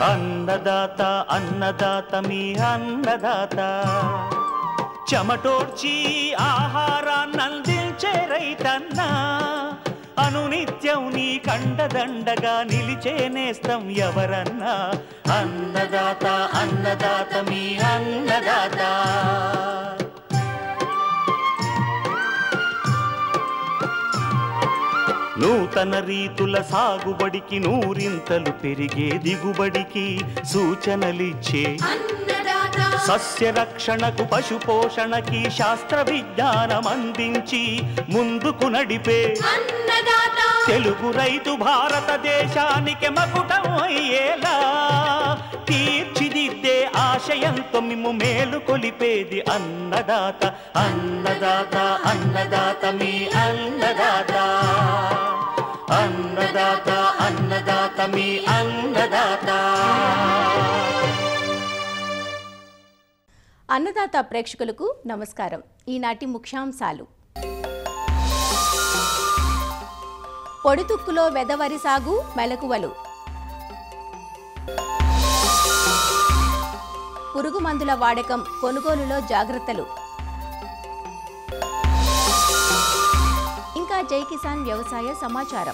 అన్నదాత అన్నదాత మీ అన్నదాత చెమటోడ్చి ఆహారాన్నందించే రైతన్నా అనునిత్యం నీ కండదండగా నిలిచే నేస్తం ఎవరన్నా అన్నదాత అన్నదాత మీ అన్నదాత నూతన రీతుల సాగుబడికి నూరింతలు పెరిగే దిగుబడికి సూచనలిచ్చే సస్య రక్షణకు పశు పోషణకి శాస్త్ర విజ్ఞానం అందించి ముందుకు నడిపే తెలుగు రైతు భారతదేశానికి మకుటం అయ్యేలా తీర్చిదిద్దే ఆశయంతో మిమ్ము మేలు కొలిపేది అన్నదాత అన్నదాత అన్నదాత మీ అన్నదాత అన్నదాత అన్నదాత మీ అన్నదాత అన్నదాత ప్రేక్షకులకు నమస్కారం ఈనాటి ముఖ్యాంశాలు పొడితుక్కులో వెదవరి సాగు మెలకువలు పురుగు మందుల వాడకం కొనుగోలులో జాగ్రత్తలు ఇంకా జై కిసాన్ వ్యవసాయ సమాచారం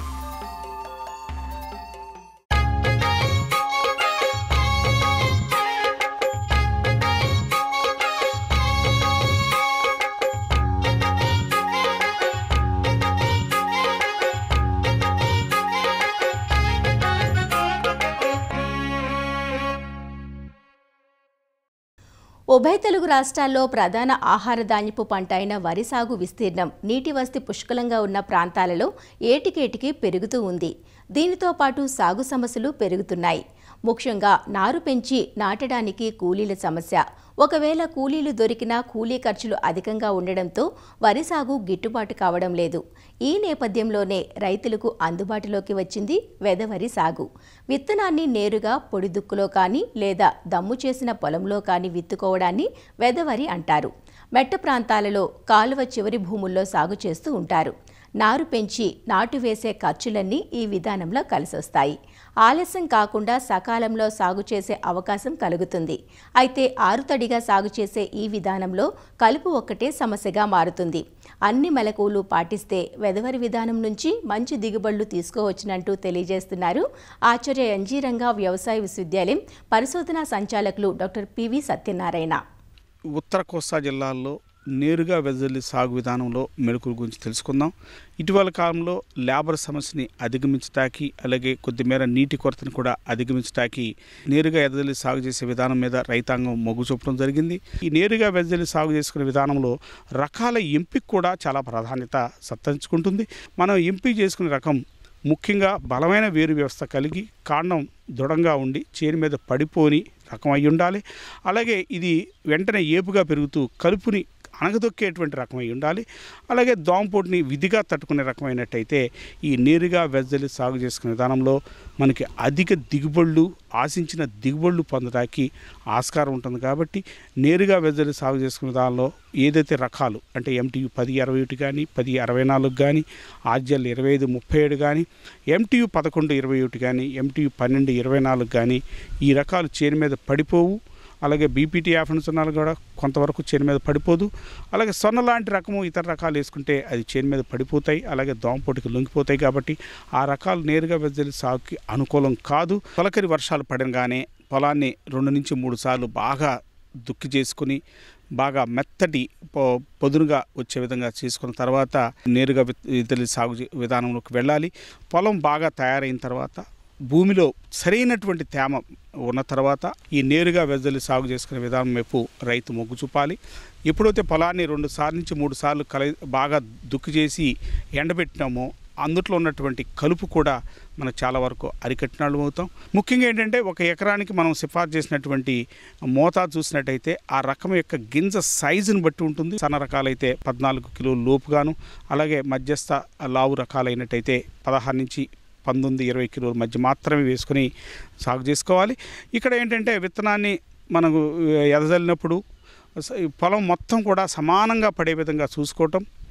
ఉభయ తెలుగు రాష్ట్రాల్లో ప్రధాన ఆహార ధాన్యపు పంట అయిన వరి సాగు విస్తీర్ణం నీటి వసతి పుష్కలంగా ఉన్న ప్రాంతాలలో ఏటికేటికి పెరుగుతూ ఉంది దీనితో పాటు సాగు సమస్యలు పెరుగుతున్నాయి ముఖ్యంగా నారు పెంచి నాటడానికి కూలీల సమస్య ఒకవేళ కూలీలు దొరికినా కూలీ ఖర్చులు అధికంగా ఉండడంతో వరి సాగు గిట్టుబాటు కావడం లేదు ఈ నేపథ్యంలోనే రైతులకు అందుబాటులోకి వచ్చింది వెదవరి సాగు విత్తనాన్ని నేరుగా పొడిదుక్కులో కానీ లేదా దమ్ము చేసిన పొలంలో కానీ విత్తుకోవడాన్ని వెదవరి అంటారు మెట్ట ప్రాంతాలలో కాలువ చివరి భూముల్లో సాగు చేస్తూ ఉంటారు నారు పెంచి నాటు వేసే ఖర్చులన్నీ ఈ విధానంలో కలిసొస్తాయి ఆలస్యం కాకుండా సకాలంలో సాగు చేసే అవకాశం కలుగుతుంది అయితే ఆరుతడిగా సాగు చేసే ఈ విధానంలో కలుపు ఒక్కటే సమస్యగా మారుతుంది అన్ని మెలకువలు పాటిస్తే వెదవరి విధానం నుంచి మంచి దిగుబడులు తీసుకోవచ్చునంటూ తెలియజేస్తున్నారు ఆచార్య ఎన్జీరంగా వ్యవసాయ విశ్వవిద్యాలయం పరిశోధనా సంచాలకులు డాక్టర్ పివి సత్యనారాయణ ఉత్తర కోస్తా జిల్లాల్లో నేరుగా వెదజల్లి సాగు విధానంలో మెళకుల గురించి తెలుసుకుందాం ఇటీవల కాలంలో లేబర్ సమస్యని అధిగమించటానికి అలాగే కొద్దిమేర నీటి కొరతను కూడా అధిగమించటానికి నేరుగా ఎదజల్లి సాగు చేసే విధానం మీద రైతాంగం మొగ్గు చూపడం జరిగింది ఈ నేరుగా వెదజల్లి సాగు చేసుకునే విధానంలో రకాల ఎంపిక కూడా చాలా ప్రాధాన్యత సత్తంచుకుంటుంది మనం ఎంపిక చేసుకునే రకం ముఖ్యంగా బలమైన వేరు వ్యవస్థ కలిగి కాండం దృఢంగా ఉండి చేను మీద పడిపోని రకం అయి ఉండాలి అలాగే ఇది వెంటనే ఏపుగా పెరుగుతూ కలుపుని అణగదొక్కేటువంటి రకమై ఉండాలి అలాగే దోమపోటుని విధిగా తట్టుకునే రకమైనట్టయితే ఈ నేరుగా వెజ్జలి సాగు చేసుకునే విధానంలో మనకి అధిక దిగుబడులు ఆశించిన దిగుబడులు పొందడానికి ఆస్కారం ఉంటుంది కాబట్టి నేరుగా వెజ్జలి సాగు చేసుకునే విధానంలో ఏదైతే రకాలు అంటే ఎంటీయు పది అరవై ఒకటి కానీ పది అరవై నాలుగు కానీ ఆర్జల్ ఇరవై ఐదు ముప్పై ఏడు కానీ ఎంటీయు పదకొండు ఇరవై ఒకటి కానీ ఎంటీయు పన్నెండు ఇరవై నాలుగు కానీ ఈ రకాలు చేను మీద పడిపోవు అలాగే బీపీటీ యాభై సున్నాలు కూడా కొంతవరకు చేను మీద పడిపోదు అలాగే సొన్న లాంటి రకము ఇతర రకాలు వేసుకుంటే అది చేను మీద పడిపోతాయి అలాగే దోమపోటుకి లొంగిపోతాయి కాబట్టి ఆ రకాలు నేరుగా వెజ్జలి సాగుకి అనుకూలం కాదు తొలకరి వర్షాలు పడగానే పొలాన్ని రెండు నుంచి మూడు సార్లు బాగా దుక్కి చేసుకుని బాగా మెత్తటి పొ- పొదునుగా వచ్చే విధంగా చేసుకున్న తర్వాత నేరుగా విత్- విత్తలి సాగు చే- విధానంలోకి వెళ్ళాలి పొలం బాగా తయారైన తర్వాత భూమిలో సరైనటువంటి తేమ ఉన్న తర్వాత ఈ నేరుగా వెజ్జలి సాగు చేసుకునే విధానం వైపు రైతు మొగ్గు చూపాలి ఎప్పుడైతే పొలాన్ని రెండు సార్లు నుంచి మూడు సార్లు కల బాగా దుక్కి చేసి ఎండబెట్టినామో అందుట్లో ఉన్నటువంటి కలుపు కూడా మనకు చాలా వరకు అరికట్టినాళ్ళు అవుతాం ముఖ్యంగా ఏంటంటే ఒక ఎకరానికి మనం సిఫార్సు చేసినటువంటి మోతాదు చూసినట్టయితే ఆ రకం యొక్క గింజ సైజుని బట్టి ఉంటుంది సన్న రకాలైతే పద్నాలుగు కిలోల లోపుగాను అలాగే మధ్యస్థ లావు రకాలైనట్టయితే పదహారు నుంచి పంతొమ్మిది ఇరవై కిలోల మధ్య మాత్రమే వేసుకొని సాగు చేసుకోవాలి ఇక్కడ ఏంటంటే విత్తనాన్ని మనకు ఎదజల్లినప్పుడు స- ఈ పొలం మొత్తం కూడా సమానంగా పడే విధంగా చూసుకోవటం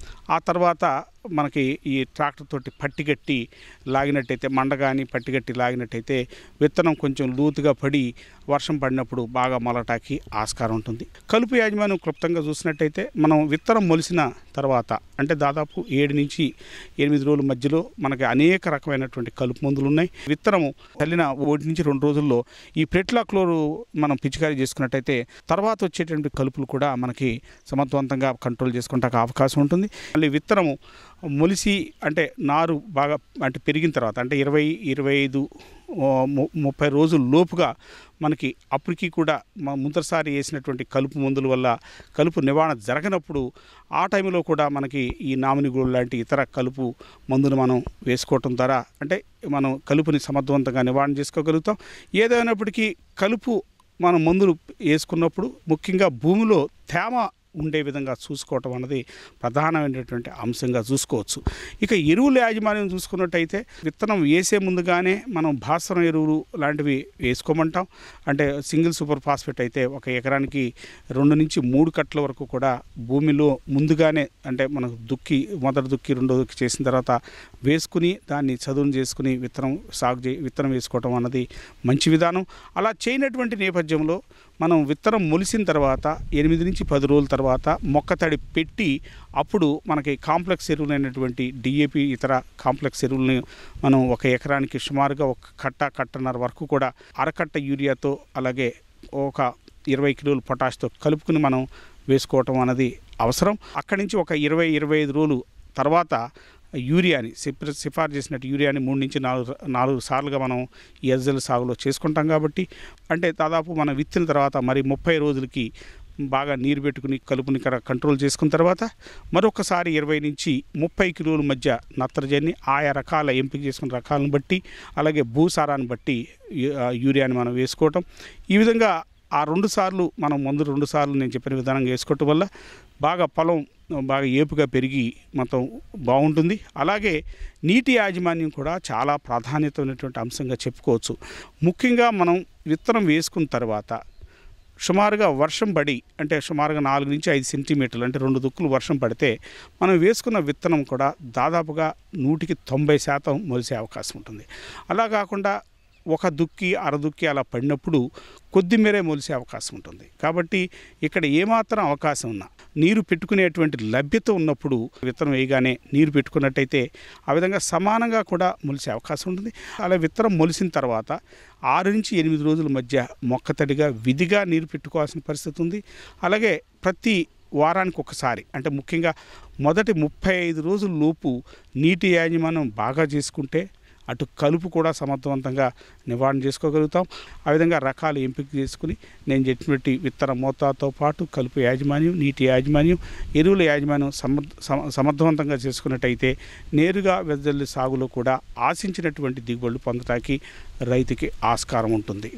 ఆ తర్వాత మనకి ఈ ట్రాక్టర్ తోటి పట్టిగట్టి లాగినట్టయితే మండ కానీ పట్టిగట్టి లాగినట్టయితే విత్తనం కొంచెం లూతుగా పడి వర్షం పడినప్పుడు బాగా మొలటాకి ఆస్కారం ఉంటుంది కలుపు యాజమాన్యం క్లుప్తంగా చూసినట్టయితే మనం విత్తనం మొలిసిన తర్వాత అంటే దాదాపు ఏడు నుంచి ఎనిమిది రోజుల మధ్యలో మనకి అనేక రకమైనటువంటి కలుపు మందులు ఉన్నాయి విత్తనము చల్లిన ఒకటి నుంచి రెండు రోజుల్లో ఈ ప్రెట్లాక్లోరు మనం పిచికారీ చేసుకున్నట్టయితే తర్వాత వచ్చేటువంటి కలుపులు కూడా మనకి సమర్థవంతంగా కంట్రోల్ చేసుకుంటానికి అవకాశం ఉంటుంది మళ్ళీ విత్తనము మొలిసి అంటే నారు బాగా అంటే పెరిగిన తర్వాత అంటే ఇరవై ఇరవై ఐదు ఓ, ము- ముప్పై రోజుల లోపుగా మనకి అప్పటికి కూడా మా ముందరిసారి వేసినటువంటి కలుపు మందుల వల్ల కలుపు నివారణ జరగనప్పుడు ఆ టైంలో కూడా మనకి ఈ నామినిగోళ్ళు లాంటి ఇతర కలుపు మందులు మనం వేసుకోవటం ద్వారా అంటే మనం కలుపుని సమర్థవంతంగా నివారణ చేసుకోగలుగుతాం ఏదైనప్పటికీ కలుపు మనం మందులు వేసుకున్నప్పుడు ముఖ్యంగా భూమిలో తేమ ఉండే విధంగా చూసుకోవటం అన్నది ప్రధానమైనటువంటి అంశంగా చూసుకోవచ్చు ఇక ఎరువుల యాజమాన్యం చూసుకున్నట్టయితే విత్తనం వేసే ముందుగానే మనం భాస్వరం ఎరువులు లాంటివి వేసుకోమంటాం అంటే సింగిల్ సూపర్ ఫాస్ఫేట్ అయితే ఒక ఎకరానికి రెండు నుంచి మూడు కట్ల వరకు కూడా భూమిలో ముందుగానే అంటే మనం దుక్కి మొదటి దుక్కి రెండో దుక్కి చేసిన తర్వాత వేసుకుని దాన్ని చదును చేసుకుని విత్తనం సాగు చే విత్తనం వేసుకోవటం అన్నది మంచి విధానం అలా చేయనటువంటి నేపథ్యంలో మనం విత్తనం మొలిసిన తర్వాత ఎనిమిది నుంచి పది రోజుల తర్వాత మొక్క తడి పెట్టి అప్పుడు మనకి కాంప్లెక్స్ ఎరువులైనటువంటి డిఏపి ఇతర కాంప్లెక్స్ ఎరువులని మనం ఒక ఎకరానికి సుమారుగా ఒక కట్ట కట్టన్నర వరకు కూడా అరకట్ట యూరియాతో అలాగే ఒక ఇరవై కిలోలు పొటాష్తో కలుపుకుని మనం వేసుకోవటం అన్నది అవసరం అక్కడి నుంచి ఒక ఇరవై ఇరవై ఐదు రోజులు తర్వాత యూరియాని సిఫ సిఫారు చేసినట్టు యూరియాని మూడు నుంచి నాలుగు నాలుగు సార్లుగా మనం ఈ ఎజ్జల సాగులో చేసుకుంటాం కాబట్టి అంటే దాదాపు మనం విత్తిన తర్వాత మరి ముప్పై రోజులకి బాగా నీరు పెట్టుకుని కలుపుని ఇక్కడ కంట్రోల్ చేసుకున్న తర్వాత మరొకసారి ఇరవై నుంచి ముప్పై కిలోల మధ్య నత్రజని ఆయా రకాల ఎంపిక చేసుకున్న రకాలను బట్టి అలాగే భూసారాన్ని బట్టి యూ- ఆ యూరియాని మనం వేసుకోవటం ఈ విధంగా ఆ రెండు సార్లు మనం ముందు రెండు సార్లు నేను చెప్పిన విధానంగా వేసుకోవటం వల్ల బాగా పొలం బాగా ఏపుగా పెరిగి మొత్తం బాగుంటుంది అలాగే నీటి యాజమాన్యం కూడా చాలా ప్రాధాన్యత ఉన్నటువంటి అంశంగా చెప్పుకోవచ్చు ముఖ్యంగా మనం విత్తనం వేసుకున్న తర్వాత సుమారుగా వర్షం పడి అంటే సుమారుగా నాలుగు నుంచి ఐదు సెంటీమీటర్లు అంటే రెండు దుక్కులు వర్షం పడితే మనం వేసుకున్న విత్తనం కూడా దాదాపుగా నూటికి తొంభై శాతం మొలిసే అవకాశం ఉంటుంది అలా కాకుండా ఒక దుక్కి అరదుక్కి అలా పడినప్పుడు కొద్ది మేరే మొలిసే అవకాశం ఉంటుంది కాబట్టి ఇక్కడ ఏమాత్రం అవకాశం ఉన్నా నీరు పెట్టుకునేటువంటి లభ్యత ఉన్నప్పుడు విత్తనం వేయగానే నీరు పెట్టుకున్నట్టయితే ఆ విధంగా సమానంగా కూడా మొలిసే అవకాశం ఉంటుంది అలా విత్తనం మొలిసిన తర్వాత ఆరు నుంచి ఎనిమిది రోజుల మధ్య మొక్క తడిగా విధిగా నీరు పెట్టుకోవాల్సిన పరిస్థితి ఉంది అలాగే ప్రతి వారానికి ఒకసారి అంటే ముఖ్యంగా మొదటి ముప్పై ఐదు రోజుల లోపు నీటి యాజమాన్యం బాగా చేసుకుంటే అటు కలుపు కూడా సమర్థవంతంగా నివారణ చేసుకోగలుగుతాం ఆ విధంగా రకాలు ఎంపిక చేసుకుని నేను చెప్పినట్టు విత్తన మోతాతో పాటు కలుపు యాజమాన్యం నీటి యాజమాన్యం ఎరువుల యాజమాన్యం సమర్థ సమ- సమర్థవంతంగా చేసుకున్నట్టయితే నేరుగా వెదజల్లి సాగులో కూడా ఆశించినటువంటి దిగుబడులు పొందడానికి రైతుకి ఆస్కారం ఉంటుంది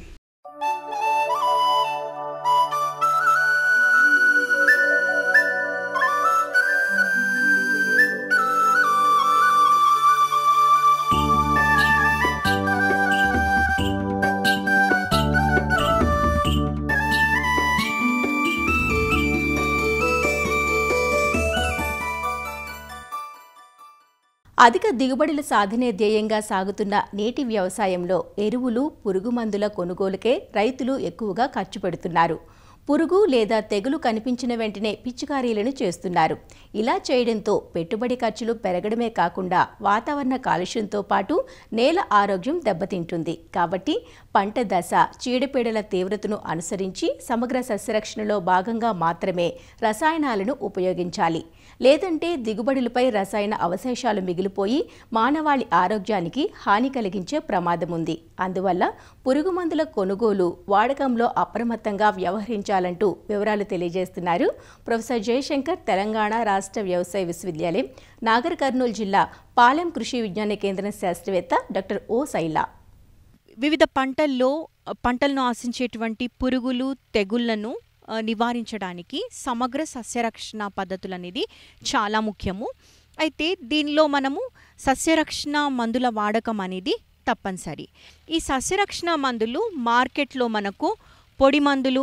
అధిక దిగుబడుల సాధనే ధ్యేయంగా సాగుతున్న నేటి వ్యవసాయంలో ఎరువులు పురుగుమందుల కొనుగోలుకే రైతులు ఎక్కువగా ఖర్చు పెడుతున్నారు పురుగు లేదా తెగులు కనిపించిన వెంటనే పిచికారీలను చేస్తున్నారు ఇలా చేయడంతో పెట్టుబడి ఖర్చులు పెరగడమే కాకుండా వాతావరణ కాలుష్యంతో పాటు నేల ఆరోగ్యం దెబ్బతింటుంది కాబట్టి పంట దశ చీడపీడల తీవ్రతను అనుసరించి సమగ్ర సస్యరక్షణలో భాగంగా మాత్రమే రసాయనాలను ఉపయోగించాలి లేదంటే దిగుబడులపై రసాయన అవశేషాలు మిగిలిపోయి మానవాళి ఆరోగ్యానికి హాని కలిగించే ప్రమాదం ఉంది అందువల్ల పురుగు మందుల కొనుగోలు వాడకంలో అప్రమత్తంగా వ్యవహరించాలంటూ వివరాలు తెలియజేస్తున్నారు ప్రొఫెసర్ జయశంకర్ తెలంగాణ రాష్ట్ర వ్యవసాయ విశ్వవిద్యాలయం నాగర్ కర్నూలు జిల్లా పాలెం కృషి విజ్ఞాన కేంద్రం శాస్త్రవేత్త డాక్టర్ ఓ శైలా వివిధ పంటల్లో అ, పంటలను ఆశించేటువంటి పురుగులు తెగుళ్లను ఆ, నివారించడానికి సమగ్ర సస్యరక్షణ పద్ధతులు అనేది చాలా ముఖ్యము అయితే దీనిలో మనము సస్యరక్షణ మందుల వాడకం అనేది తప్పనిసరి ఈ సస్యరక్షణ మందులు మార్కెట్లో మనకు పొడి మందులు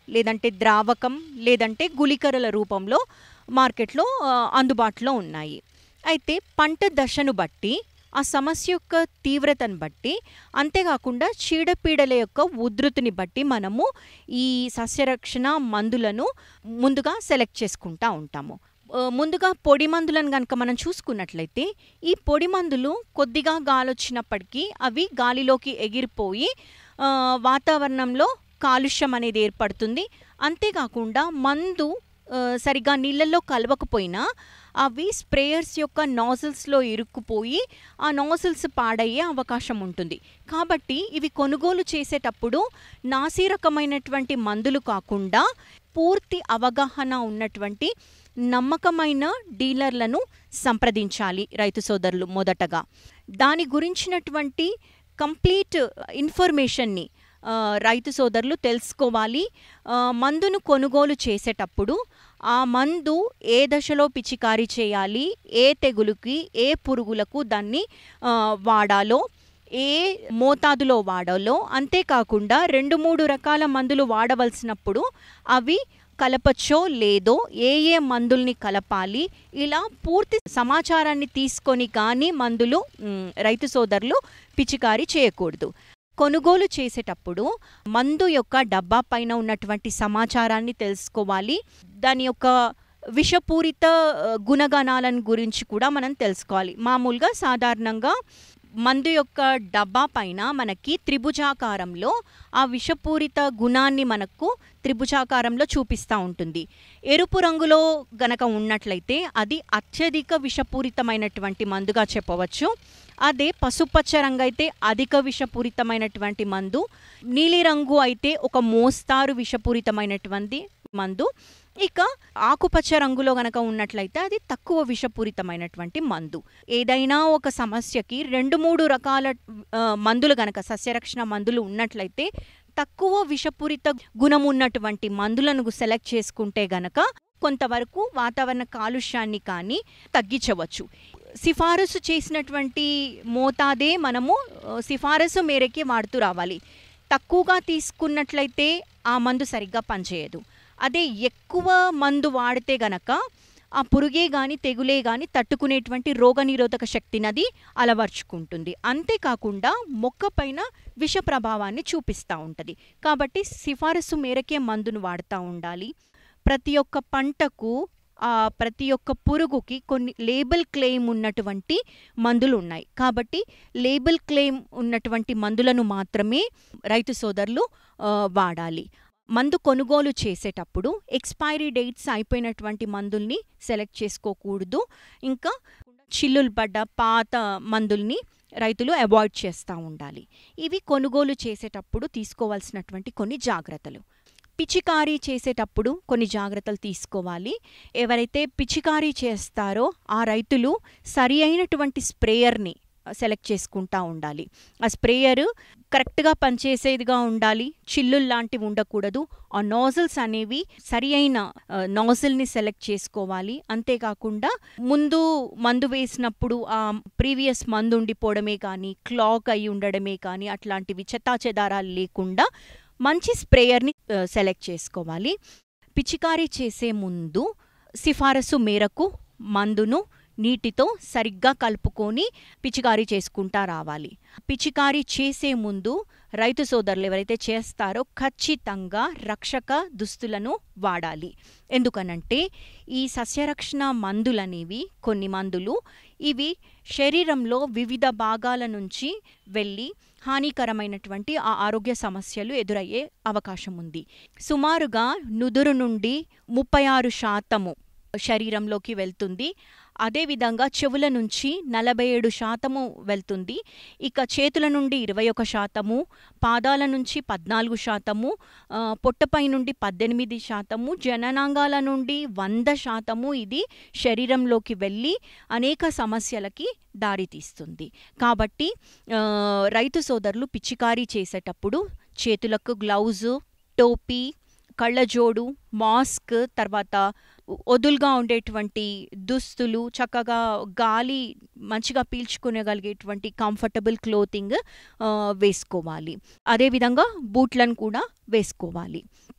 లేదంటే ద్రావకం లేదంటే గుళికరల రూపంలో మార్కెట్లో ఆ, అందుబాటులో ఉన్నాయి అయితే పంట దశను బట్టి ఆ సమస్య యొక్క తీవ్రతను బట్టి అంతేకాకుండా చీడపీడల యొక్క ఉధృతిని బట్టి మనము ఈ సస్యరక్షణ మందులను ముందుగా సెలెక్ట్ చేసుకుంటా ఉంటాము ఆ, ముందుగా పొడి మందులను కనుక మనం చూసుకున్నట్లయితే ఈ పొడి మందులు కొద్దిగా గాలి వచ్చినప్పటికీ అవి గాలిలోకి ఎగిరిపోయి ఆ, వాతావరణంలో కాలుష్యం అనేది ఏర్పడుతుంది అంతేకాకుండా మందు ఆ, సరిగా నీళ్ళల్లో కలవకపోయినా అవి స్ప్రేయర్స్ యొక్క నాజిల్స్లో ఇరుక్కుపోయి ఆ నాజిల్స్ పాడయ్యే అవకాశం ఉంటుంది కాబట్టి ఇవి కొనుగోలు చేసేటప్పుడు నాసి రకమైనటువంటి మందులు కాకుండా పూర్తి అవగాహన ఉన్నటువంటి నమ్మకమైన డీలర్లను సంప్రదించాలి రైతు సోదరులు మొదటగా దాని గురించినటువంటి కంప్లీట్ ఇన్ఫర్మేషన్ని ఆ, రైతు సోదరులు తెలుసుకోవాలి ఆ, మందును కొనుగోలు చేసేటప్పుడు ఆ మందు ఏ దశలో పిచికారీ చేయాలి ఏ తెగులుకి ఏ పురుగులకు దాన్ని ఆ, వాడాలో ఏ మోతాదులో వాడాలో అంతేకాకుండా రెండు మూడు రకాల మందులు వాడవలసినప్పుడు అవి కలపచ్చో లేదో ఏ ఏ మందుల్ని కలపాలి ఇలా పూర్తి సమాచారాన్ని తీసుకొని కానీ మందులు మ్, రైతు సోదరులు పిచికారీ చేయకూడదు కొనుగోలు చేసేటప్పుడు మందు యొక్క డబ్బా పైన ఉన్నటువంటి సమాచారాన్ని తెలుసుకోవాలి దాని యొక్క విషపూరిత ఆ, గుణగణాలను గురించి కూడా మనం తెలుసుకోవాలి మామూలుగా సాధారణంగా మందు యొక్క డబ్బా పైన మనకి త్రిభుజాకారంలో ఆ విషపూరిత గుణాన్ని మనకు త్రిభుజాకారంలో చూపిస్తూ ఉంటుంది ఎరుపు రంగులో గనక ఉన్నట్లయితే అది అత్యధిక విషపూరితమైనటువంటి మందుగా చెప్పవచ్చు అదే పసుపచ్చ రంగు అయితే అధిక విషపూరితమైనటువంటి మందు నీలిరంగు అయితే ఒక మోస్తారు విషపూరితమైనటువంటి మందు ఇక ఆకుపచ్చ రంగులో గనక ఉన్నట్లయితే అది తక్కువ విషపూరితమైనటువంటి మందు ఏదైనా ఒక సమస్యకి రెండు మూడు రకాల ఆ, మందులు గనక సస్యరక్షణ మందులు ఉన్నట్లయితే తక్కువ విషపూరిత గుణం ఉన్నటువంటి మందులను సెలెక్ట్ చేసుకుంటే గనక కొంతవరకు వాతావరణ కాలుష్యాన్ని కానీ తగ్గించవచ్చు సిఫారసు చేసినటువంటి మోతాదే మనము ఆ, సిఫారసు మేరకే వాడుతూ రావాలి తక్కువగా తీసుకున్నట్లయితే ఆ మందు సరిగ్గా పనిచేయదు అదే ఎక్కువ మందు వాడితే గనక ఆ పురుగే కానీ తెగులే కానీ తట్టుకునేటువంటి రోగనిరోధక శక్తిని అది అలవర్చుకుంటుంది అంతేకాకుండా మొక్క పైన విష ప్రభావాన్ని చూపిస్తూ ఉంటుంది కాబట్టి సిఫారసు మేరకే మందును వాడుతూ ఉండాలి ప్రతి ఒక్క పంటకు ఆ ప్రతి ఒక్క పురుగుకి కొన్ని లేబుల్ క్లెయిమ్ ఉన్నటువంటి మందులు ఉన్నాయి కాబట్టి లేబుల్ క్లెయిమ్ ఉన్నటువంటి మందులను మాత్రమే రైతు సోదరులు ఆ, వాడాలి మందు కొనుగోలు చేసేటప్పుడు ఎక్స్పైరీ డేట్స్ అయిపోయినటువంటి మందుల్ని సెలెక్ట్ చేసుకోకూడదు ఇంకా చిల్లులు పడ్డ పాత మందుల్ని రైతులు అవాయిడ్ చేస్తూ ఉండాలి ఇవి కొనుగోలు చేసేటప్పుడు తీసుకోవాల్సినటువంటి కొన్ని జాగ్రత్తలు పిచికారీ చేసేటప్పుడు కొన్ని జాగ్రత్తలు తీసుకోవాలి ఎవరైతే పిచికారీ చేస్తారో ఆ రైతులు సరి అయినటువంటి స్ప్రేయర్ని సెలెక్ట్ చేసుకుంటా ఉండాలి ఆ స్ప్రేయర్ కరెక్ట్గా పనిచేసేదిగా ఉండాలి చిల్లులు లాంటివి ఉండకూడదు ఆ నాజిల్స్ అనేవి సరి అయిన నాజిల్ని సెలెక్ట్ చేసుకోవాలి అంతేకాకుండా ముందు మందు వేసినప్పుడు ఆ ప్రీవియస్ మందు ఉండిపోవడమే కానీ క్లాక్ అయి ఉండడమే కానీ అట్లాంటివి చెత్తాచెదారాలు లేకుండా మంచి స్ప్రేయర్ని సెలెక్ట్ చేసుకోవాలి పిచికారీ చేసే ముందు సిఫారసు మేరకు మందును నీటితో సరిగ్గా కలుపుకొని పిచికారీ చేసుకుంటా రావాలి పిచికారీ చేసే ముందు రైతు సోదరులు ఎవరైతే చేస్తారో ఖచ్చితంగా రక్షక దుస్తులను వాడాలి ఎందుకనంటే ఈ సస్యరక్షణ మందులనేవి కొన్ని మందులు ఇవి శరీరంలో వివిధ భాగాల నుంచి వెళ్ళి హానికరమైనటువంటి ఆ ఆరోగ్య సమస్యలు ఎదురయ్యే అవకాశం ఉంది సుమారుగా నుదురు నుండి ముప్పై ఆరు శాతము శరీరంలోకి వెళ్తుంది అదేవిధంగా చెవుల నుంచి నలభై ఏడు శాతము వెళ్తుంది ఇక చేతుల నుండి ఇరవై ఒక శాతము పాదాల నుంచి పద్నాలుగు శాతము ఆ, పొట్టపై నుండి పద్దెనిమిది శాతము జననాంగాల నుండి వంద శాతము ఇది శరీరంలోకి వెళ్ళి అనేక సమస్యలకి దారితీస్తుంది కాబట్టి ఆ, రైతు సోదరులు పిచికారీ చేసేటప్పుడు చేతులకు గ్లౌజు టోపీ కళ్ళజోడు మాస్క్ తర్వాత వదులుగా ఉండేటువంటి దుస్తులు చక్కగా గాలి మంచిగా పీల్చుకునేగలిగేటువంటి కంఫర్టబుల్ క్లోతింగ్ వేసుకోవాలి అదేవిధంగా బూట్లను కూడా వేసుకోవాలి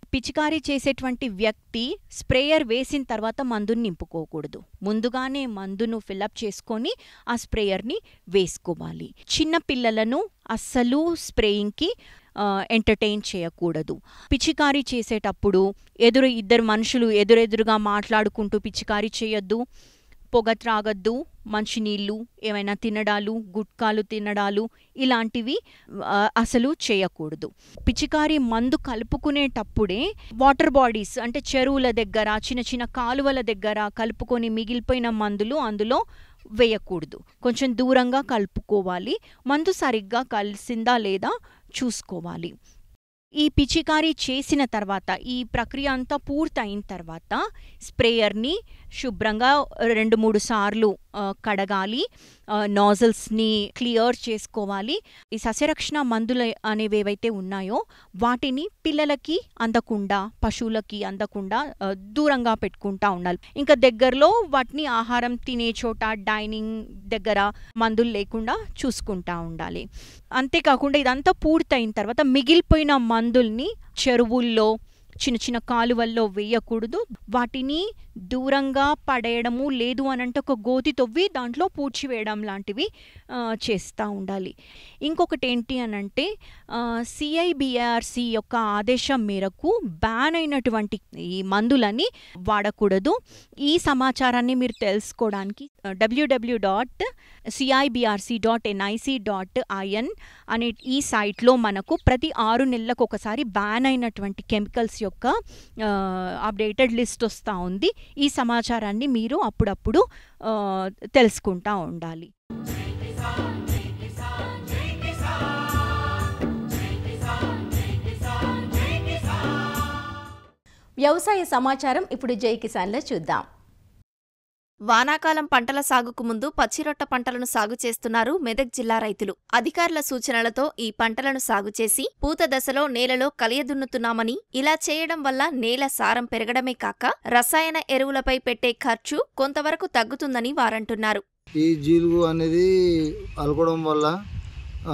పిచికారీ చేసేటువంటి వ్యక్తి స్ప్రేయర్ వేసిన తర్వాత మందుని నింపుకోకూడదు ముందుగానే మందును ఫిలప్ చేసుకొని ఆ స్ప్రేయర్ని వేసుకోవాలి చిన్న పిల్లలను అస్సలు స్ప్రేయింగ్కి ఎంటర్టైన్ చేయకూడదు పిచికారీ చేసేటప్పుడు ఎదురు ఇద్దరు మనుషులు ఎదురెదురుగా మాట్లాడుకుంటూ పిచికారీ చేయొద్దు పొగ త్రాగద్దు మంచినీళ్ళు ఏమైనా తినడాలు గుట్కాలు తినడాలు ఇలాంటివి ఆ, అసలు చేయకూడదు పిచికారి మందు కలుపుకునేటప్పుడే వాటర్ బాడీస్ అంటే చెరువుల దగ్గర చిన్న చిన్న కాలువల దగ్గర కలుపుకొని మిగిలిపోయిన మందులు అందులో వేయకూడదు కొంచెం దూరంగా కలుపుకోవాలి మందు సరిగ్గా కలిసిందా లేదా చూసుకోవాలి ఈ పిచికారీ చేసిన తర్వాత ఈ ప్రక్రియ అంతా పూర్తయిన తర్వాత స్ప్రేయర్ని శుభ్రంగా రెండు మూడు సార్లు ఆ, కడగాలి నాజల్స్ని క్లియర్ చేసుకోవాలి ఈ సస్యరక్షణ మందులు అనేవి ఏవైతే ఉన్నాయో వాటిని పిల్లలకి అందకుండా పశువులకి అందకుండా ఆ, దూరంగా పెట్టుకుంటా ఉండాలి ఇంకా దగ్గరలో వాటిని ఆహారం తినే చోట డైనింగ్ దగ్గర మందులు లేకుండా చూసుకుంటా ఉండాలి అంతేకాకుండా ఇదంతా పూర్తయిన తర్వాత మిగిలిపోయిన మందుల్ని చెరువుల్లో చిన్న చిన్న కాలువల్లో వేయకూడదు వాటిని దూరంగా పడేయడము లేదు అని అంటే ఒక గోతి తవ్వి దాంట్లో పూడ్చివేయడం లాంటివి ఆ, చేస్తూ ఉండాలి ఇంకొకటి ఏంటి అని అంటే సిఐబిఆర్సి యొక్క ఆదేశం మేరకు బ్యాన్ అయినటువంటి ఈ మందులని వాడకూడదు ఈ సమాచారాన్ని మీరు తెలుసుకోవడానికి W W dot CIBRC dot NIC dot IN అనే ఈ సైట్లో మనకు ప్రతి ఆరు నెలలకు ఒకసారి బ్యాన్ అయినటువంటి కెమికల్స్ యొక్క అప్డేటెడ్ లిస్ట్ వస్తూ ఉంది ఈ సమాచారాన్ని మీరు అప్పుడప్పుడు ఆ, తెలుసుకుంటా ఉండాలి వ్యవసాయ సమాచారం ఇప్పుడు జై కిసాన్లో చూద్దాం వానాకాలం పంటల సాగుకు ముందు పచ్చిరొట్ట పంటలను సాగు చేస్తున్నారు మెదక్ జిల్లా రైతులు అధికారుల సూచనలతో ఈ పంటలను సాగు చేసి పూత దశలో నేలలో కలియదున్నుతున్నామని ఇలా చేయడం వల్ల నేల సారం పెరగడమే కాక రసాయన ఎరువులపై పెట్టే ఖర్చు కొంతవరకు తగ్గుతుందని వారంటున్నారు ఈ జీలుగు అనేది అలకడం వల్ల ఆ,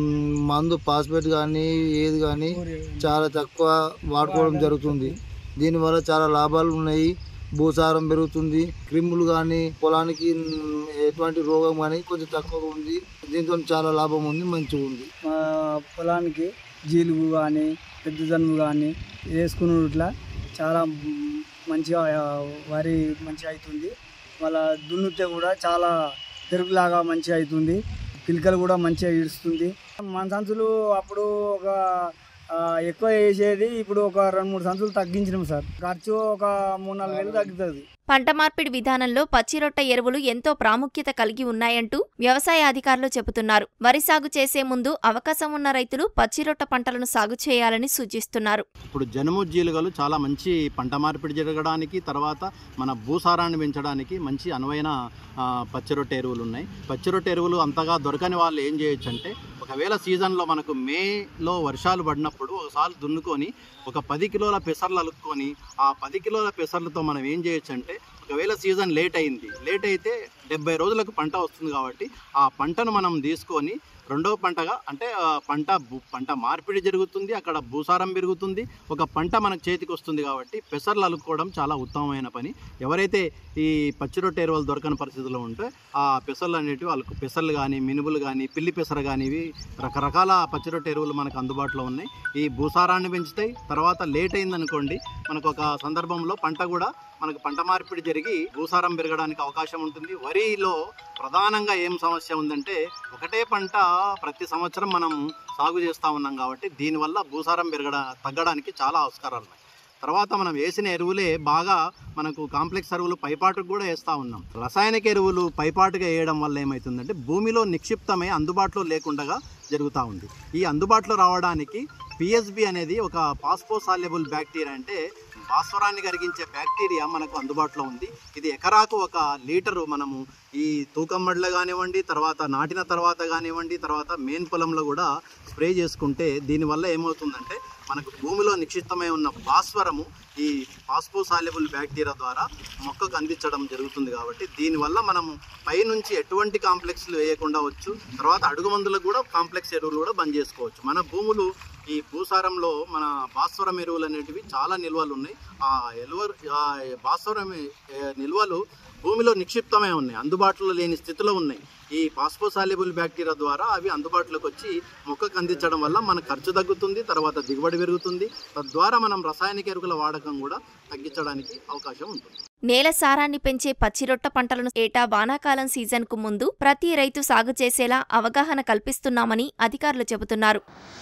మందు పాస్పేట్ కానీ ఏది కానీ చాలా తక్కువ వాడుకోవడం జరుగుతుంది దీనివల్ల చాలా లాభాలు ఉన్నాయి భూసారం పెరుగుతుంది క్రిములు కానీ పొలానికి మ్, ఎటువంటి రోగం కానీ కొంచెం తక్కువ ఉంది దీంతో చాలా లాభం ఉంది మంచిగా ఉంది మా పొలానికి జీలుగు కానీ పెద్ద జన్ము కానీ వేసుకుని ఇట్లా చాలా మ్, మంచిగా ఆ, వరి మంచిగా అవుతుంది మళ్ళా దున్నుతే కూడా చాలా పెరుగులాగా మంచిగా అవుతుంది పిలకలు కూడా మంచిగా ఇడుస్తుంది మన సంచులు అప్పుడు ఒక ఆ, ఎక్కువ వేసేది ఇప్పుడు ఒక రెండు మూడు సంచులు తగ్గించినాం సార్ ఖర్చు ఒక మూడు నాలుగు వేలు తగ్గుతుంది పంట మార్పిడి విధానంలో పచ్చిరొట్ట ఎరువులు ఎంతో ప్రాముఖ్యత కలిగి ఉన్నాయంటూ వ్యవసాయ అధికారులు చెబుతున్నారు వరి సాగు చేసే ముందు అవకాశం ఉన్న రైతులు పచ్చిరొట్ట పంటలను సాగు చేయాలని సూచిస్తున్నారు ఇప్పుడు జనుము జీలుగలు చాలా మంచి పంట మార్పిడి జరగడానికి తర్వాత మన భూసారాన్ని పెంచడానికి మంచి అనువైన ఆ, పచ్చిరొట్టె ఎరువులు ఉన్నాయి పచ్చిరొట్టె ఎరువులు అంతగా దొరకని వాళ్ళు ఏం చేయొచ్చు అంటే ఒకవేళ సీజన్లో మనకు మేలో వర్షాలు పడినప్పుడు ఒకసారి దున్నుకొని ఒక పది కిలోల పెసర్లు అలుక్కొని ఆ పది కిలోల పెసర్లతో మనం ఏం చేయొచ్చు అంటే ఒకవేళ సీజన్ లేట్ అయింది లేట్ అయితే డెబ్బై రోజులకు పంట వస్తుంది కాబట్టి ఆ పంటను మనం తీసుకొని రెండవ పంటగా అంటే ఆ, పంట భూ- పంట మార్పిడి జరుగుతుంది అక్కడ భూసారం పెరుగుతుంది ఒక పంట మనకు చేతికి వస్తుంది కాబట్టి పెసర్లు అలుక్కోవడం చాలా ఉత్తమమైన పని ఎవరైతే ఈ పచ్చిరొట్టె ఎరువులు దొరకని పరిస్థితిలో ఉంటే ఆ పెసర్లు అనేటివి అలుకు పెసర్లు కానీ మినుములు కానీ పిల్లి పెసర కానీ ఇవి రకరకాల పచ్చిరొట్టె ఎరువులు మనకు అందుబాటులో ఉన్నాయి ఈ భూసారాన్ని పెంచుతాయి తర్వాత లేట్ అయిందనుకోండి మనకు ఒక సందర్భంలో పంట కూడా మనకు పంట మార్పిడి జరిగి భూసారం పెరగడానికి అవకాశం ఉంటుంది వరిలో ప్రధానంగా ఏం సమస్య ఉందంటే ఒకటే పంట ప్రతి సంవత్సరం మనం సాగు చేస్తూ ఉన్నాం కాబట్టి దీనివల్ల భూసారం పెరగడ తగ్గడానికి చాలా ఆస్కారాలు ఉన్నాయి తర్వాత మనం వేసిన ఎరువులే బాగా మనకు కాంప్లెక్స్ ఎరువులు పైపాటుకు కూడా వేస్తూ ఉన్నాం రసాయనిక ఎరువులు పైపాటుగా వేయడం వల్ల ఏమవుతుందంటే భూమిలో నిక్షిప్తమై అందుబాటులో లేకుండా జరుగుతూ ఉంది ఈ అందుబాటులో రావడానికి పిఎస్బి అనేది ఒక పాస్పోసాల్యబుల్ బ్యాక్టీరియా అంటే భాస్వరాన్ని కరిగించే బ్యాక్టీరియా మనకు అందుబాటులో ఉంది ఇది ఎకరాకు ఒక లీటరు మనము ఈ తూకం మడిలో కానివ్వండి తర్వాత నాటిన తర్వాత కానివ్వండి తర్వాత మెయిన్ పొలంలో కూడా స్ప్రే చేసుకుంటే దీనివల్ల ఏమవుతుందంటే మనకు భూమిలో నిక్షిప్తమై ఉన్న భాస్వరము ఈ పాస్పోసాల్యబుల్ బ్యాక్టీరియా ద్వారా మొక్కకు అందించడం జరుగుతుంది కాబట్టి దీనివల్ల మనము పైనుంచి ఎటువంటి కాంప్లెక్స్లు వేయకుండా వచ్చు తర్వాత అడుగు మందులకు కూడా కాంప్లెక్స్ ఎరువులు కూడా బంద్ చేసుకోవచ్చు మన భూములు ఈ భూసారంలో మన భాస్వరం ఎరువులు అనేటివి చాలా నిల్వలు ఉన్నాయి ఆ ఎలువ ఆ భాస్వరం ఏ, నిల్వలు భూమిలో నిక్షిప్తమై ఉన్నాయి అందుబాటులో లేని స్థితిలో ఉన్నాయి ఈ పాస్పోసాల్యుబుల్ బ్యాక్టీరియా ద్వారా అవి అందుబాటులోకి వచ్చి మొక్కకు అందించడం వల్ల మన ఖర్చు తగ్గుతుంది తర్వాత దిగుబడి పెరుగుతుంది తద్వారా మనం రసాయనిక ఎరువుల వాడకం కూడా తగ్గించడానికి అవకాశం ఉంటుంది నేల సారాన్ని పెంచే పచ్చిరొట్ట పంటలను ఏటా వానాకాలం సీజన్కు ముందు ప్రతి రైతు సాగు చేసేలా అవగాహన కల్పిస్తున్నామని అధికారులు చెబుతున్నారు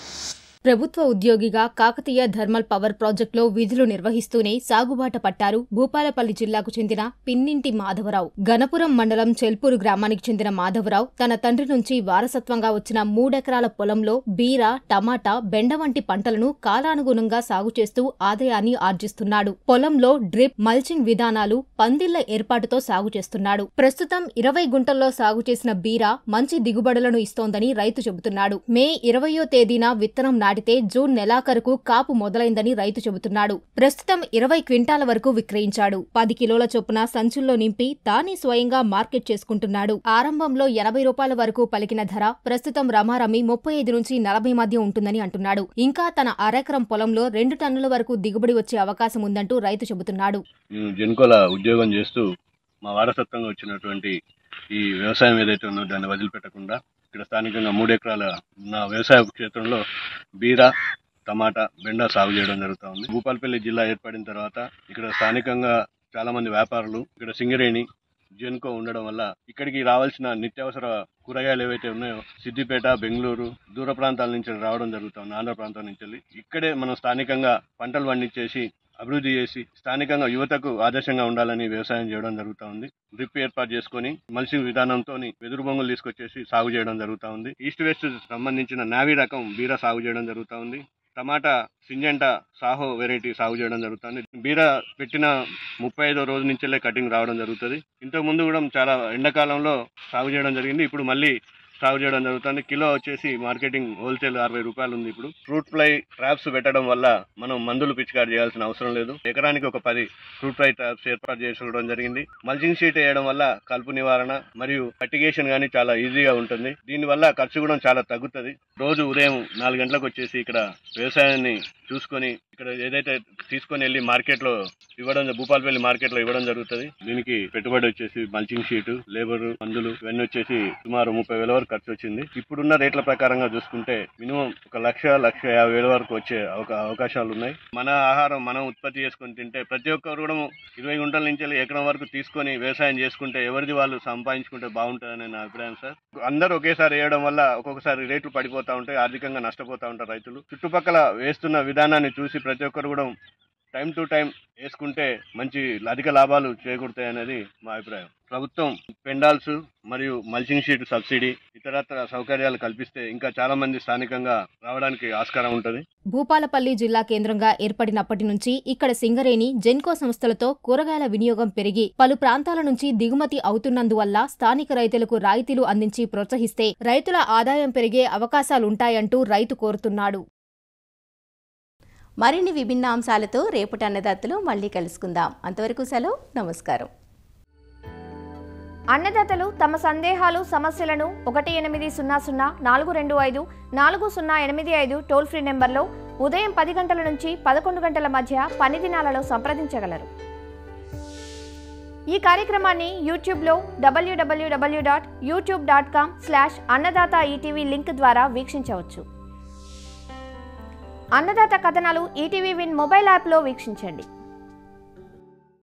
ప్రభుత్వ ఉద్యోగిగా కాకతీయ థర్మల్ పవర్ ప్రాజెక్టులో విధులు నిర్వహిస్తూనే సాగుబాట పట్టారు భూపాలపల్లి జిల్లాకు చెందిన పిన్నింటి మాధవరావు గణపురం మండలం చెల్పూరు గ్రామానికి చెందిన మాధవరావు తన తండ్రి నుంచి వారసత్వంగా వచ్చిన మూడెకరాల పొలంలో బీర టమాటా బెండ వంటి పంటలను కాలానుగుణంగా సాగు చేస్తూ ఆదాయాన్ని ఆర్జిస్తున్నాడు పొలంలో డ్రిప్ మల్చింగ్ విధానాలు పందిళ్ల ఏర్పాటుతో సాగు చేస్తున్నాడు ప్రస్తుతం ఇరవై గుంటల్లో సాగు చేసిన బీర మంచి దిగుబడులను ఇస్తోందని రైతు చెబుతున్నాడు మే ఇరవయో తేదీన విత్తనం నాటితే జూన్ నెలాఖరుకు కాపు మొదలైందని రైతు చెబుతున్నాడు ప్రస్తుతం ఇరవై క్వింటాల వరకు విక్రయించాడు పది కిలోల చొప్పున సంచుల్లో నింపి తానే స్వయంగా మార్కెట్ చేసుకుంటున్నాడు ఆరంభంలో ఎనభై రూపాయల వరకు పలికిన ధర ప్రస్తుతం రమారమి ముప్పై ఐదు నుంచి నలభై మధ్య ఉంటుందని అంటున్నాడు ఇంకా తన అరెకరం పొలంలో రెండు టన్నుల వరకు దిగుబడి వచ్చే అవకాశం ఉందంటూ రైతు చెబుతున్నాడు నేను జెన్కోల ఉద్యోగం చేస్తూ మా వారసత్వంగా వచ్చినటువంటి ఈ వ్యవసాయం ఏదైతే ఉందో దాన్ని వదిలిపెట్టకుండా ఇక్కడ స్థానికంగా మూడు ఎకరాల నా వ్యవసాయ క్షేత్రంలో బీర టమాటా బెండ సాగు చేయడం జరుగుతూ ఉంది భూపాలపల్లి జిల్లా ఏర్పడిన తర్వాత ఇక్కడ స్థానికంగా చాలా మంది వ్యాపారులు ఇక్కడ సింగరేణి జెన్కో ఉండడం వల్ల ఇక్కడికి రావాల్సిన నిత్యావసర కూరగాయలు ఏవైతే ఉన్నాయో సిద్దిపేట బెంగళూరు దూర ప్రాంతాల నుంచి రావడం జరుగుతుంది ఆంధ్ర ప్రాంతం నుంచి వెళ్ళి. ఇక్కడే మనం స్థానికంగా పంటలు పండించేసి అభివృద్ధి చేసి స్థానికంగా యువతకు ఆదర్శంగా ఉండాలని వ్యవసాయం చేయడం జరుగుతూ ఉంది డ్రిప్ ఏర్పాటు చేసుకొని మల్చింగ్ విధానంతో వెదురు బొంగులు తీసుకొచ్చేసి సాగు చేయడం జరుగుతూ ఉంది ఈస్ట్ వెస్ట్ సంబంధించిన నావీ రకం బీర సాగు చేయడం జరుగుతూ ఉంది టమాటా సింజంటా సాహో వెరైటీ సాగు చేయడం జరుగుతుంది బీర పెట్టిన ముప్పై ఐదో రోజు నుంచెల్లే కటింగ్ రావడం జరుగుతుంది ఇంతకు ముందు కూడా చాలా ఎండాకాలంలో సాగు చేయడం జరిగింది ఇప్పుడు మళ్ళీ సాగు చేయడం జరుగుతుంది కిలో వచ్చేసి మార్కెటింగ్ హోల్సేల్ అరవై రూపాయలు ఉంది ఇప్పుడు ఫ్రూట్ ఫ్లై ట్రాప్స్ పెట్టడం వల్ల మనం మందులు పిచికారి చేయాల్సిన అవసరం లేదు ఎకరానికి ఒక పది ఫ్రూట్ ఫ్లై ట్రాప్స్ ఏర్పాటు చేసుకోవడం జరిగింది మల్చింగ్ షీట్ వేయడం వల్ల కలుపు నివారణ మరియు ఫర్టిగేషన్ గానీ చాలా ఈజీగా ఉంటుంది దీని వల్ల ఖర్చు కూడా చాలా తగ్గుతుంది రోజు ఉదయం నాలుగు గంటలకు వచ్చేసి ఇక్కడ వ్యవసాయాన్ని చూసుకొని ఇక్కడ ఏదైతే తీసుకొని వెళ్ళి మార్కెట్ లో ఇవ్వడం భూపాలపల్లి మార్కెట్ లో ఇవ్వడం జరుగుతుంది దీనికి పెట్టుబడి వచ్చేసి మల్చింగ్ షీట్ లేబర్ మందులు ఇవన్నీ వచ్చేసి సుమారు ముప్పై వేల వరకు ఖర్చు వచ్చింది ఇప్పుడున్న రేట్ల ప్రకారంగా చూసుకుంటే మినిమం ఒక లక్ష లక్ష యాభై వేల వరకు వచ్చే అవకా- అవకాశాలు ఉన్నాయి మన ఆహారం మనం ఉత్పత్తి చేసుకొని తింటే ప్రతి ఒక్కరు కూడా ఇరవై గుంటల నుంచి వెళ్ళి ఎకరం వరకు తీసుకొని వ్యవసాయం చేసుకుంటే ఎవరిది వాళ్ళు సంపాదించుకుంటే బాగుంటుందని నా అభిప్రాయం సార్ అందరూ ఒకేసారి వేయడం వల్ల ఒక్కొక్కసారి రేట్లు పడిపోతా ఉంటాయి ఆర్థికంగా నష్టపోతా ఉంటారు రైతులు చుట్టుపక్కల వేస్తున్న విధానాన్ని చూసి ప్రతి ఒక్కరు కూడా టైం టు టైం వేసుకుంటే మంచి అధిక లాభాలు చేకూరుతాయి అనేది మా అభిప్రాయం ప్రభుత్వం పెండాల్స్ మరియు మల్చింగ్ షీట్ సబ్సిడీ ఇతరత్ర సౌకర్యాలు కల్పిస్తే ఇంకా చాలా మంది స్థానికంగా రావడానికి ఆస్కారం ఉంటుంది భూపాలపల్లి జిల్లా కేంద్రంగా ఏర్పడినప్పటి నుంచి ఇక్కడ సింగరేణి జెన్కో సంస్థలతో కూరగాయల వినియోగం పెరిగి పలు ప్రాంతాల నుంచి దిగుమతి అవుతున్నందువల్ల స్థానిక రైతులకు రాయితీలు అందించి ప్రోత్సహిస్తే రైతుల ఆదాయం పెరిగే అవకాశాలుంటాయంటూ రైతు కోరుతున్నాడు మరిన్ని విభిన్న అంశాలతో రేపటి అన్నదాతలో మళ్ళీ కలుసుకుందాం అంతవరకు సెలవు నమస్కారం అన్నదాతలు తమ సందేహాలు సమస్యలను ఒకటి ఎనిమిది సున్నా సున్నా నాలుగు రెండు ఐదు నాలుగు సున్నా ఎనిమిది ఐదు టోల్ ఫ్రీ నెంబర్లో ఉదయం పది గంటల నుంచి పదకొండు గంటల మధ్య పని దినాలలో సంప్రదించగలరు ఈ కార్యక్రమాన్ని యూట్యూబ్లో W W W dot YouTube dot com slash Annadata ETV link ద్వారా వీక్షించవచ్చు అన్నదాత కథనాలు ఈటీవీ విన్ మొబైల్ యాప్లో వీక్షించండి